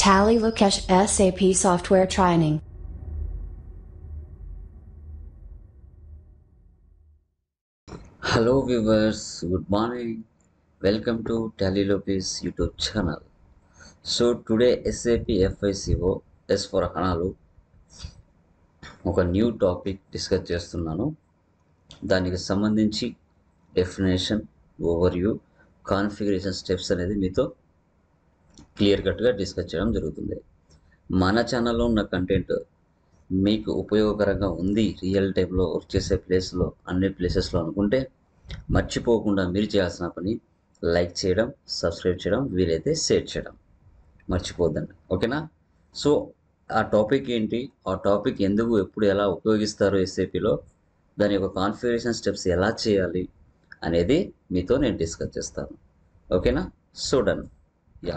Tally Lukesh SAP Software Training. Hello viewers, good morning. Welcome to Talilopis YouTube channel. So today SAP FICO S for HANAలో ఒక new topic discuss చేస్తున్నాను దానికి సంబంధించి definition overview configuration steps అనేది మీతో clear కట్గా discuss చేయడం జరుగుతుంది మన ఛానల్లో ఉన్న కంటెంట్ మీకు ఉపయోగకరంగా ఉంది రియల్ టైంలో వర్క్ చేసే ప్లేస్లో అన్ని ప్లేసెస్లో అనుకుంటే మర్చిపోకుండా మీరు చేయాల్సిన పని లైక్ చేయడం సబ్స్క్రైబ్ చేయడం వీలైతే షేర్ చేయడం మర్చిపోద్దండి ఓకేనా సో ఆ టాపిక్ ఏంటి ఆ టాపిక్ ఎందుకు ఎప్పుడు ఎలా ఉపయోగిస్తారు ఎస్ఏపిలో దాని యొక్క కాన్ఫిగరేషన్ స్టెప్స్ ఎలా చేయాలి అనేది మీతో నేను డిస్కస్ చేస్తాను ఓకేనా so done yeah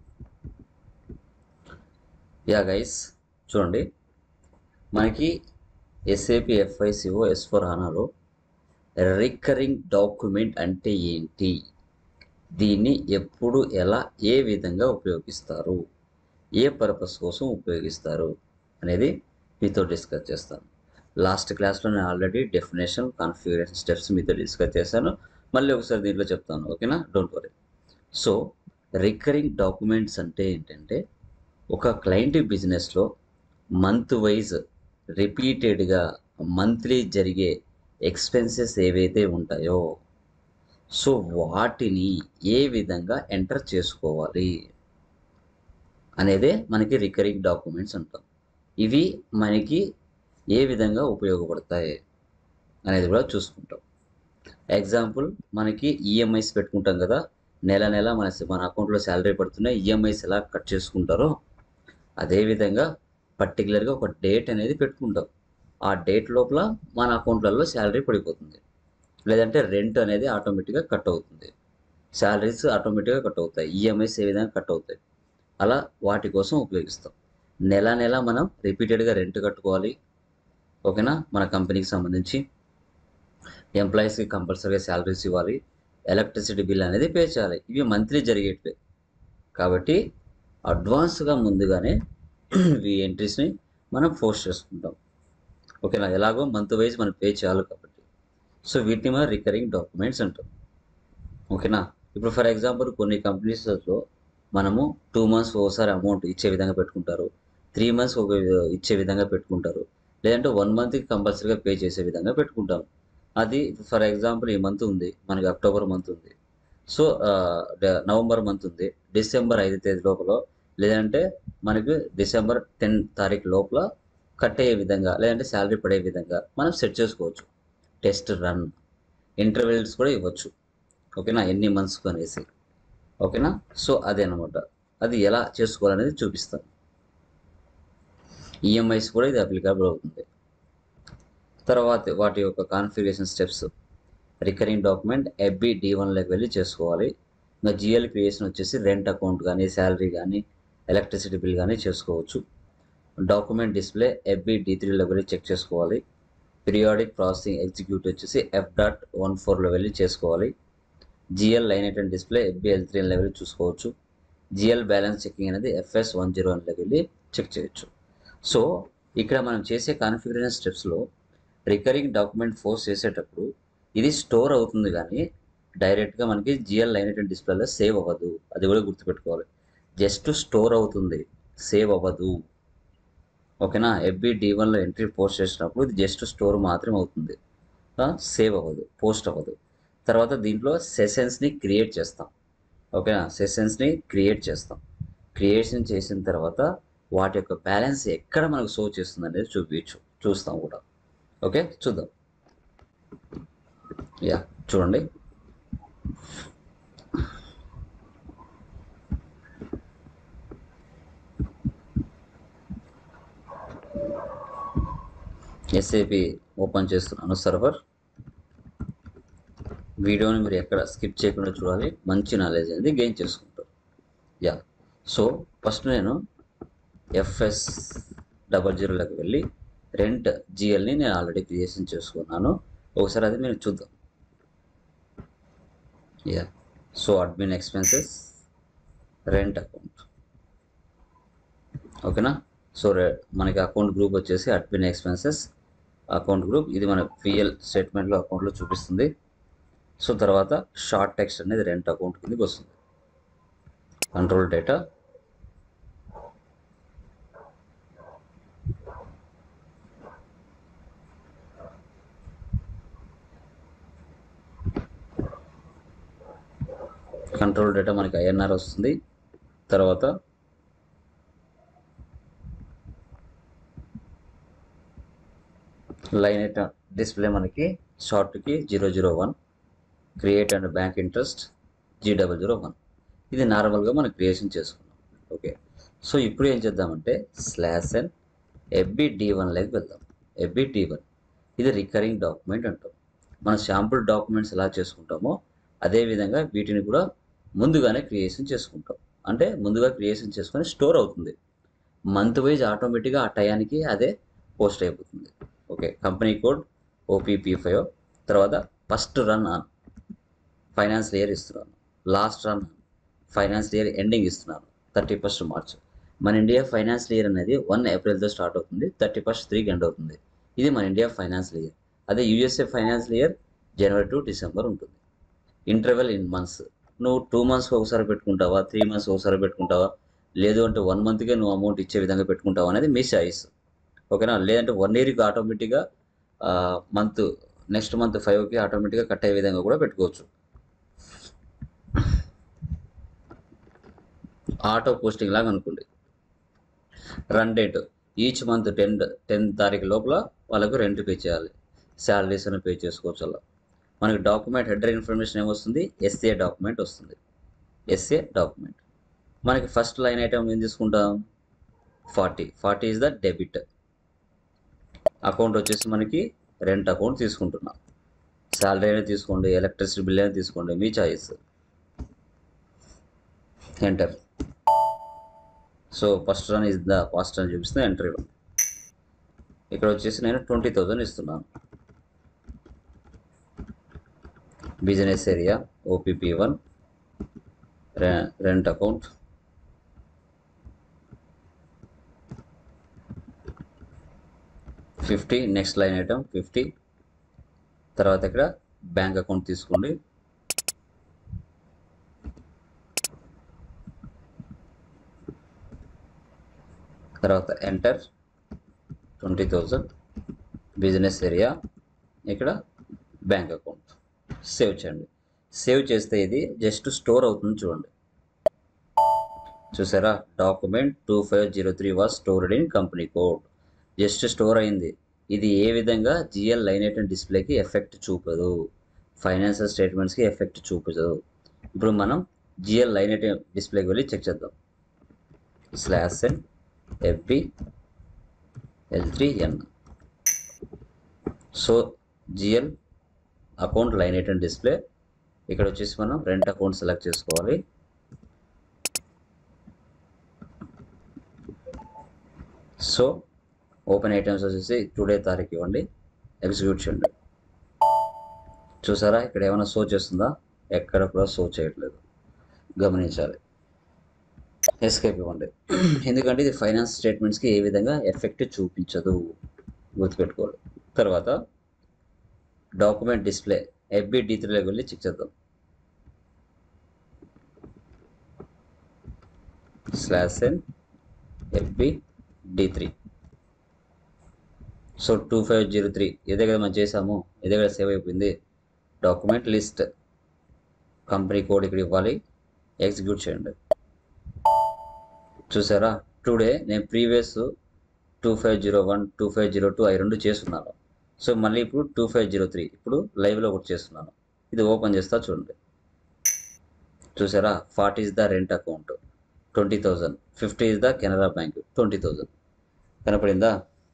yeah guys చూడండి మనకి ఎస్ఏపి ఎఫ్ఐసిఓ ఎస్ ఫోర్ హానాలో రికరింగ్ డాక్యుమెంట్ అంటే ఏంటి దీన్ని ఎప్పుడు ఎలా ఏ విధంగా ఉపయోగిస్తారు ఏ పర్పస్ కోసం ఉపయోగిస్తారు అనేది మీతో డిస్కస్ చేస్తాను లాస్ట్ క్లాస్లో నేను ఆల్రెడీ డెఫినేషన్ కాన్ఫిగరేషన్ స్టెప్స్ మీతో డిస్కస్ చేశాను మళ్ళీ ఒకసారి దీంట్లో చెప్తాను ఓకేనా don't worry so recurring documents అంటే ఏంటంటే ఒక క్లయింట్ బిజినెస్లో మంత్ వైజ్ రిపీటెడ్గా మంత్లీ జరిగే ఎక్స్పెన్సెస్ ఏవైతే ఉంటాయో సో వాటిని ఏ విధంగా ఎంటర్ చేసుకోవాలి అనేదే మనకి రికరింగ్ డాక్యుమెంట్స్ అంటాం ఇవి మనకి ఏ విధంగా ఉపయోగపడతాయి అనేది కూడా చూసుకుంటాం ఎగ్జాంపుల్ మనకి ఈఎంఐస్ పెట్టుకుంటాం కదా నెల నెల మన మన అకౌంట్లో శాలరీ పడుతున్నాయి ఈఎంఐస్ ఎలా కట్ చేసుకుంటారో అదేవిధంగా పర్టికులర్గా ఒక డేట్ అనేది పెట్టుకుంటాం ఆ డేట్ లోపల మన అకౌంట్లలో శాలరీ పడిపోతుంది లేదంటే రెంట్ అనేది ఆటోమేటిక్గా కట్ అవుతుంది శాలరీస్ ఆటోమేటిక్గా కట్ అవుతాయి ఈఎంఐస్ ఏ విధంగా కట్ అవుతాయి అలా వాటి కోసం ఉపయోగిస్తాం నెల నెల మనం రిపీటెడ్గా రెంట్ కట్టుకోవాలి ఓకేనా మన కంపెనీకి సంబంధించి ఎంప్లాయీస్కి కంపల్సరీగా శాలరీస్ ఇవ్వాలి ఎలక్ట్రిసిటీ బిల్ అనేది పే చేయాలి ఇవి మంత్లీ జరిగేటివే కాబట్టి అడ్వాన్స్గా ముందుగానే ఈ ఎంట్రీస్ని మనం ఫోర్స్ చేసుకుంటాం ఓకేనా ఎలాగో మంత్ వైజ్ మనం పే చేయాలి కాబట్టి సో వీటిని మనం రికరింగ్ డాక్యుమెంట్స్ అంటాం ఓకేనా ఇప్పుడు ఫర్ ఎగ్జాంపుల్ కొన్ని కంపెనీస్లో మనము టూ మంత్స్ ఒకసారి అమౌంట్ ఇచ్చే విధంగా పెట్టుకుంటారు త్రీ మంత్స్ ఒక ఇచ్చే విధంగా పెట్టుకుంటారు లేదంటే వన్ మంత్కి కంపల్సరీగా పే చేసే విధంగా పెట్టుకుంటాం అది ఫర్ ఎగ్జాంపుల్ ఈ మంత్ ఉంది మనకి అక్టోబర్ మంత్ ఉంది సో నవంబర్ మంత్ ఉంది డిసెంబర్ ఐదు తేదీ లోపల లేదంటే మనకి డిసెంబర్ టెన్ తారీఖు లోపల కట్ అయ్యే విధంగా లేదంటే శాలరీ పడే విధంగా మనం సెట్ చేసుకోవచ్చు టెస్ట్ రన్ ఇంటర్వెల్స్ కూడా ఇవ్వచ్చు ఓకేనా ఎన్ని మంత్స్కి అనేసి ఓకేనా సో అదే అనమాట అది ఎలా చేసుకోవాలనేది చూపిస్తాను ఈఎంఐస్ కూడా ఇది అప్లికబుల్ అవుతుంది తర్వాత వాటి యొక్క configuration steps recurring document FB D వన్లోకి వెళ్ళి చేసుకోవాలి ఇంకా జిఎల్ క్రియేషన్ వచ్చేసి రెంట్ అకౌంట్ కానీ శాలరీ కానీ ఎలక్ట్రిసిటీ బిల్ కానీ చేసుకోవచ్చు డాక్యుమెంట్ డిస్ప్లే ఎఫ్బి డి త్రీలో వెళ్ళి చెక్ చేసుకోవాలి పీరియాడిక్ ప్రాసెసింగ్ ఎగ్జిక్యూట్ వచ్చేసి ఎఫ్ డాట్ వన్ ఫోర్లో వెళ్ళి చేసుకోవాలి GL line item display FB L three వెళ్ళి చూసుకోవచ్చు జిఎల్ బ్యాలెన్స్ చెకింగ్ అనేది ఎఫ్ఎస్ వన్ జీరో వన్లోకి వెళ్ళి చెక్ చేయొచ్చు సో ఇక్కడ మనం చేసే కాన్ఫిగరేషన్ స్టెప్స్లో రికరింగ్ డాక్యుమెంట్ ఫోర్స్ చేసేటప్పుడు ఇది స్టోర్ అవుతుంది కానీ డైరెక్ట్గా మనకి జిఎల్ లైన్ ఐటెన్ డిస్ప్లేలో సేవ్ అవ్వదు అది కూడా గుర్తుపెట్టుకోవాలి జస్ట్ స్టోర్ అవుతుంది సేవ్ అవ్వదు ఓకేనా ఎఫ్బి డి వన్లో ఎంట్రీ పోస్ట్ చేసినప్పుడు ఇది జస్ట్ స్టోర్ మాత్రమే అవుతుంది సేవ్ అవ్వదు పోస్ట్ అవ్వదు తర్వాత దీంట్లో సెషన్స్ని క్రియేట్ చేస్తాం ఓకేనా సెషన్స్ని క్రియేట్ చేస్తాం క్రియేషన్ చేసిన తర్వాత వాటి యొక్క బ్యాలెన్స్ ఎక్కడ మనకు షో చేస్తుంది అనేది చూపించు చూస్తాం కూడా ఓకే చూద్దాం యా చూడండి ఎస్ఏపి ఓపెన్ చేస్తున్నాను సర్వర్ వీడియోని మీరు ఎక్కడ స్కిప్ చేయకుండా చూడాలి మంచి నాలెడ్జ్ అనేది గెయిన్ చేసుకుంటారు యా సో ఫస్ట్ నేను ఎఫ్ఎస్ డబల్ జీరోలోకి వెళ్ళి రెంట్ జిఎల్ని నేను ఆల్రెడీ క్రియేషన్ చేసుకున్నాను ఒకసారి అది మీరు చూద్దాం yeah so admin expenses rent account ఓకేనా సో రే- మనకి అకౌంట్ గ్రూప్ వచ్చేసి అడ్మిన్ ఎక్స్పెన్సెస్ అకౌంట్ గ్రూప్ ఇది మన పిఎల్ స్టేట్మెంట్లో అకౌంట్లో చూపిస్తుంది సో తర్వాత షార్ట్ టెక్స్ట్ అనేది రెంట్ అకౌంట్ కిందకి వస్తుంది కంట్రోల్ డేటా కంట్రోల్ డేటా మనకి ఐఎన్ఆర్ వస్తుంది తర్వాత లైన్ ఐటమ్ డిస్ప్లే మనకి షార్ట్కి zero zero one create and bank interest G double zero one ఇది నార్మల్గా మనం క్రియేషన్ చేసుకున్నాం ఓకే సో ఇప్పుడు ఏం చేద్దామంటే స్లాష్ అండ్ ఎఫ్బి డి వన్లోకి వెళ్దాం ఎఫ్బి డి వన్ ఇది రికరింగ్ డాక్యుమెంట్ అంటాం మన శాంపుల్ డాక్యుమెంట్స్ ఎలా చేసుకుంటామో అదే విధంగా వీటిని కూడా ముందుగానే క్రియేషన్ చేసుకుంటాం అంటే ముందుగా క్రియేషన్ చేసుకొని స్టోర్ అవుతుంది మంత్ వైజ్ ఆటోమేటిక్గా ఆ టయానికి అదే పోస్ట్ అయిపోతుంది okay company code OPP five తర్వాత first run on finance year ఇస్తున్నాను last run finance year ending ఇస్తున్నాను థర్టీ ఫస్ట్ మార్చ్ మన ఇండియా ఫైనాన్స్ ఇయర్ అనేది వన్ ఏప్రిల్తో స్టార్ట్ అవుతుంది థర్టీ ఫస్ట్ త్రీకి ఎండ్ అవుతుంది ఇది మన ఇండియా ఫైనాన్స్ ఇయర్ అదే USA finance year January to December ఉంటుంది ఇంటర్వెల్ ఇన్ మంత్స్ నువ్వు టూ మంత్స్కి ఒకసారి పెట్టుకుంటావా త్రీ మంత్స్ ఒకసారి పెట్టుకుంటావా లేదు అంటే వన్ మంత్కే నువ్వు అమౌంట్ ఇచ్చే విధంగా పెట్టుకుంటావా అనేది మీ చాయిస్ ఓకేనా లేదంటే వన్ ఇయర్కి ఆటోమేటిక్గా మంత్ నెక్స్ట్ మంత్ ఫైవ్కి ఆటోమేటిక్గా కట్ అయ్యే విధంగా కూడా పెట్టుకోవచ్చు ఆటో పోస్టింగ్ లాగా అనుకోండి run date each month ten ten తారీఖు లోపల వాళ్ళకు రెంట్ పే చేయాలి శాలరీస్ అని పే చేసుకోవచ్చు అలా మనకి డాక్యుమెంట్ హెడర్ ఇన్ఫర్మేషన్ ఏమొస్తుంది ఎస్ఏ డాక్యుమెంట్ వస్తుంది ఎస్ఏ డాక్యుమెంట్ మనకి ఫస్ట్ లైన్ ఐటమ్ ఏం తీసుకుంటాం forty forty is the debit account వచ్చేసి మనకి రెంట్ అకౌంట్ తీసుకుంటున్నాం శాలరీ అయినా తీసుకోండి ఎలక్ట్రిసిటీ బిల్ అయినా తీసుకోండి మీ choice enter so first run is the fast అని చూపిస్తుంది ఎంటర్ ఇవ్వండి ఇక్కడ వచ్చేసి నేను ట్వంటీ థౌజండ్ ఇస్తున్నాను business area OPP one rent account fifty next line item fifty తర్వాత ఇక్కడ బ్యాంక్ అకౌంట్ తీసుకోండి తర్వాత enter twenty thousand business area ఇక్కడ బ్యాంక్ అకౌంట్ సేవ్ చేయండి సేవ్ చేస్తే ఇది జస్ట్ స్టోర్ అవుతుంది చూడండి చూసారా document two five zero three was stored in company code just store అయింది ఇది ఏ విధంగా జిఎల్ లైన్ ఐటమ్ డిస్ప్లేకి ఎఫెక్ట్ చూపదు ఫైనాన్షియల్ స్టేట్మెంట్స్కి ఎఫెక్ట్ చూపదు ఇప్పుడు మనం జిఎల్ లైన్ ఐటమ్ డిస్ప్లేకి వెళ్ళి చెక్ చేద్దాం slash N FB L three N so GL account line item display ఇక్కడ వచ్చేసి మనం రెంట్ అకౌంట్ సెలెక్ట్ చేసుకోవాలి సో ఓపెన్ ఐటమ్స్ వచ్చేసి టుడే తారీఖు ఇవ్వండి ఎగ్జిక్యూట్ చేయండి చూసారా ఇక్కడ ఏమైనా షో చేస్తుందా ఎక్కడ కూడా షో చేయట్లేదు గమనించాలి ఎస్కేప్ ఇవ్వండి ఎందుకంటే ఇది ఫైనాన్స్ స్టేట్మెంట్స్కి ఏ విధంగా ఎఫెక్ట్ చూపించదు గుర్తుపెట్టుకోవాలి తర్వాత డాక్యుమెంట్ డిస్ప్లే ఎఫ్బి డి త్రీలోకి వెళ్ళి చెక్ చేద్దాం slash N FB D three so two five zero three ఇదే కదా మనం చేసాము ఇదే కదా సేవ్ అయిపోయింది డాక్యుమెంట్ లిస్ట్ కంపెనీ కోడ్ ఇక్కడ ఇవ్వాలి ఎగ్జిక్యూట్ చేయండి చూసారా టుడే నేను previous two five zero one two five zero two అవి రెండు చేస్తున్నాను సో మళ్ళీ ఇప్పుడు టూ ఫైవ్ జీరో త్రీ ఇప్పుడు లైవ్లో ఒకటి చేస్తున్నాను ఇది ఓపెన్ చేస్తా చూడండి చూసారా forty is the rent account twenty thousand fifty is the Canara bank twenty thousand కనపడిందా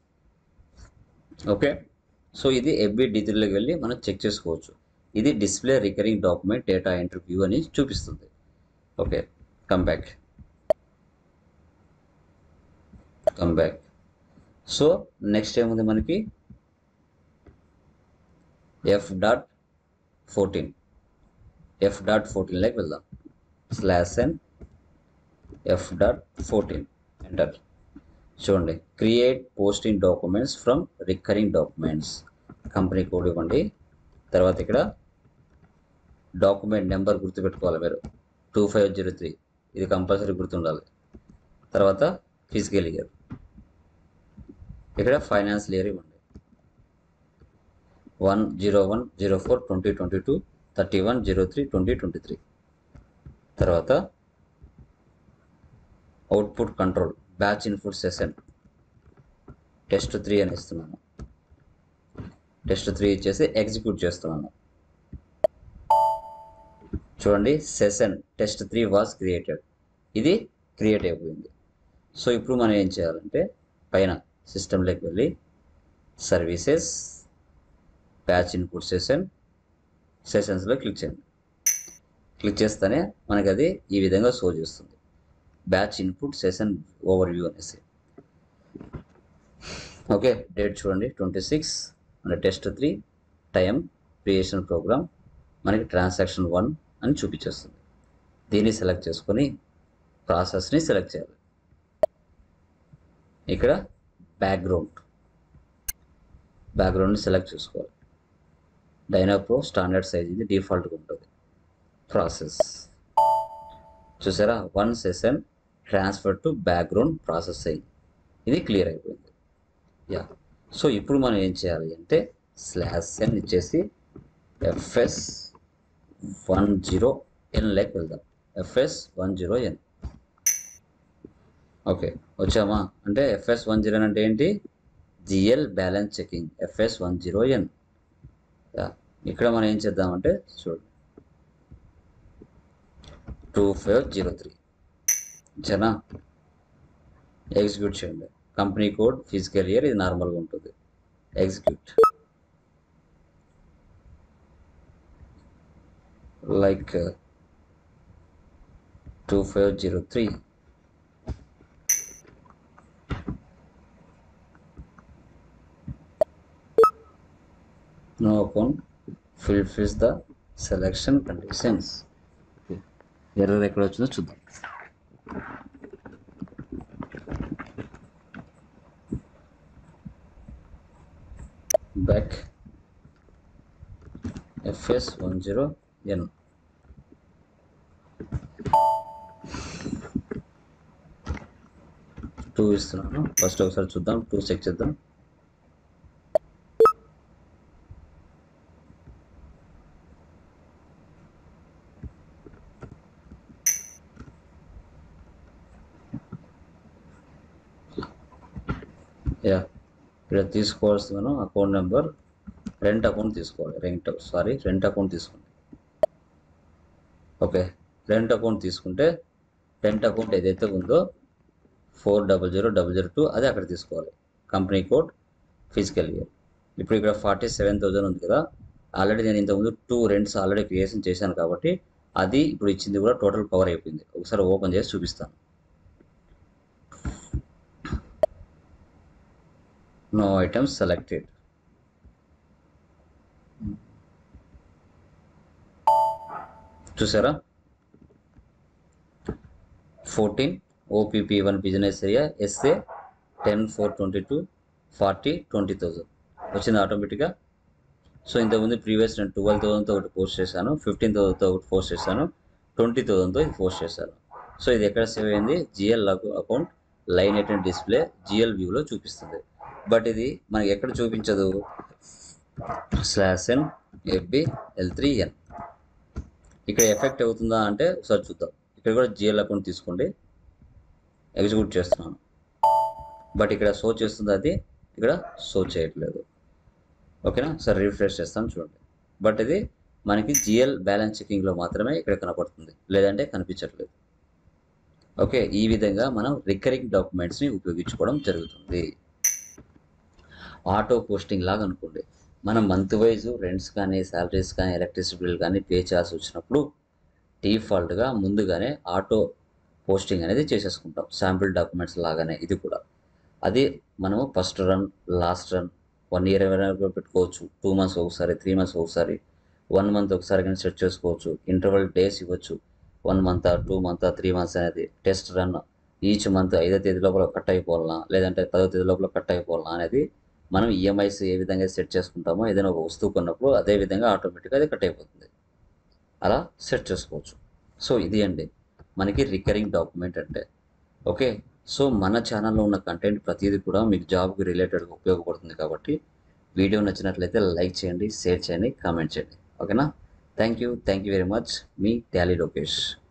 ఓకే సో ఇది ఎఫ్బి డిజిటల్లోకి వెళ్ళి మనం చెక్ చేసుకోవచ్చు ఇది display recurring document data entry view అని చూపిస్తుంది okay come back come back so next ఏముంది మనకి F dot fourteen F dot ఫోర్టీన్లోకి వెళ్దాం slash N F dot fourteen enter చూడండి create posting documents from recurring documents company code ఇవ్వండి తర్వాత ఇక్కడ డాక్యుమెంట్ నెంబర్ గుర్తుపెట్టుకోవాలి మీరు టూ ఫైవ్ జీరో త్రీ ఇది కంపల్సరీ గుర్తుండాలి తర్వాత ఫిజికల్ ఇయర్ ఇక్కడ ఫైనాన్స్ ఇయర్ ఇవ్వండి one zero one zero four twenty twenty two thirty one zero three twenty twenty three తర్వాత output control batch input session test three అని ఇస్తున్నాను test three ఇచ్చేసి execute చేస్తున్నాను చూడండి session test three was created ఇది create అయిపోయింది so ఇప్పుడు మనం ఏం చేయాలంటే పైన సిస్టంలోకి వెళ్ళి services batch input session సెషన్స్లో click చేయండి క్లిక్ చేస్తేనే మనకి అది ఈ విధంగా షో చేస్తుంది batch input session overview అనేసి ఓకే డేట్ చూడండి ట్వంటీ సిక్స్ మన test three time creation program మనకి ట్రాన్సాక్షన్ వన్ అని చూపించేస్తుంది దీన్ని సెలెక్ట్ చేసుకొని ప్రాసెస్ని సెలెక్ట్ చేయాలి ఇక్కడ బ్యాక్గ్రౌండ్ బ్యాక్గ్రౌండ్ని సెలెక్ట్ చేసుకోవాలి డైనా ప్రో స్టాండర్డ్ సైజ్ ఇది డిఫాల్ట్గా ఉంటుంది ప్రాసెస్ చూసారా one session transfer to background processing ఇది క్లియర్ అయిపోయింది యా సో ఇప్పుడు మనం ఏం చేయాలి అంటే స్లాష్ ఎన్ ఇచ్చేసి ఎఫ్ఎస్ వన్ జీరో ఎన్ లెక్ వెళ్దాం FS one zero N okay వచ్చామా అంటే ఎఫ్ఎస్ వన్ జీరో అంటే ఏంటి GL balance checking FS one zero N ఇక్కడ మనం ఏం చేద్దామంటే చూడండి టూ ఫైవ్ జీరో త్రీ జనా ఎగ్జిక్యూట్ చేయండి కంపెనీ కోడ్ ఫిజికల్ ఇయర్ ఇది నార్మల్గా ఉంటుంది execute like two five zero three no account fulfills the selection conditions error ఎక్కడ వచ్చిందో చూద్దాం back FS one zero N two ఇస్తున్నాను ఫస్ట్ ఒకసారి చూద్దాం టూ చెక్ చేద్దాం యా ఇక్కడ తీసుకోవాల్సిన మనం అకౌంట్ నెంబర్ రెంట్ అకౌంట్ తీసుకోవాలి రెంట్ సారీ రెంట్ అకౌంట్ తీసుకోండి ఓకే రెంట్ అకౌంట్ తీసుకుంటే రెంట్ అకౌంట్ ఏదైతే ఉందో four double zero double zero two అది అక్కడ తీసుకోవాలి కంపెనీ కోడ్ ఫిజికల్ ఇయర్ ఇప్పుడు ఇక్కడ ఫార్టీ సెవెన్ థౌజండ్ ఉంది కదా ఆల్రెడీ నేను ఇంతకుముందు టూ రెంట్స్ ఆల్రెడీ క్రియేషన్ చేశాను కాబట్టి అది ఇప్పుడు ఇచ్చింది కూడా టోటల్ కవర్ అయిపోయింది ఒకసారి ఓపెన్ చేసి చూపిస్తాను no items selected చూసారా fourteen OPP one business area SA ten four twenty two forty twenty thousand వచ్చింది ఆటోమేటిక్గా సో ఇంతకుముందు ప్రీవియస్ నేను ట్వెల్వ్ థౌసండ్తో ఒకటి పోస్ట్ చేశాను ఫిఫ్టీన్ థౌసండ్తో ఒకటి పోస్ట్ చేశాను ట్వంటీ థౌసండ్తో ఇది పోస్ట్ చేశాను సో ఇది ఎక్కడ సేవ్ అయింది GL account line eight display GL వ్యూలో చూపిస్తుంది బట్ ఇది మనకి ఎక్కడ చూపించదు slash N FB L three N ఇక్కడ ఎఫెక్ట్ అవుతుందా అంటే ఒకసారి చూద్దాం ఇక్కడ కూడా జిఎల్ అకౌంట్ తీసుకోండి ఎగ్జిక్యూట్ చేస్తున్నాను బట్ ఇక్కడ షో చేస్తుంది అది ఇక్కడ షో చేయట్లేదు ఓకేనా సార్ రిఫ్రెష్ చేస్తాను చూడండి బట్ ఇది మనకి జిఎల్ బ్యాలెన్స్ చెకింగ్లో మాత్రమే ఇక్కడ కనపడుతుంది లేదంటే కనిపించట్లేదు ఓకే ఈ విధంగా మనం రికరింగ్ డాక్యుమెంట్స్ని ఉపయోగించుకోవడం జరుగుతుంది ఆటో పోస్టింగ్ లాగా అనుకోండి మనం మంత్ వైజ్ రెంట్స్ కానీ శాలరీస్ కానీ ఎలక్ట్రిసిటీ బిల్ కానీ పే చేయాల్సి వచ్చినప్పుడు డిఫాల్ట్గా ముందుగానే ఆటో పోస్టింగ్ అనేది చేసేసుకుంటాం శాంపిల్ డాక్యుమెంట్స్ లాగానే ఇది కూడా అది మనము first run last run one year ఎవరైనా పెట్టుకోవచ్చు టూ మంత్స్ ఒకసారి త్రీ మంత్స్ ఒకసారి వన్ మంత్ ఒకసారి కానీ సెట్ చేసుకోవచ్చు ఇంటర్వల్ డేస్ ఇవ్వచ్చు one month two month three months అనేది టెస్ట్ రన్ ఈచ్ మంత్ ఐదో తేదీ లోపల కట్ అయిపోవాలన్నా లేదంటే పదో తేదీ లోపల కట్ అయిపోవాలన్నా అనేది మనం ఈఎంఐస్ ఏ విధంగా సెట్ చేసుకుంటామో ఏదైనా ఒక వస్తువు కొన్నప్పుడు అదే విధంగా ఆటోమేటిక్గా అది కట్ అయిపోతుంది అలా సెట్ చేసుకోవచ్చు సో ఇది అండి మనకి రికరింగ్ డాక్యుమెంట్ అంటే ఓకే సో మన ఛానల్లో ఉన్న కంటెంట్ ప్రతిదీ కూడా మీకు జాబ్కి రిలేటెడ్గా ఉపయోగపడుతుంది కాబట్టి వీడియో నచ్చినట్లయితే లైక్ చేయండి షేర్ చేయండి కామెంట్ చేయండి ఓకేనా thank you thank you very much మీ టాలీ లోకేష్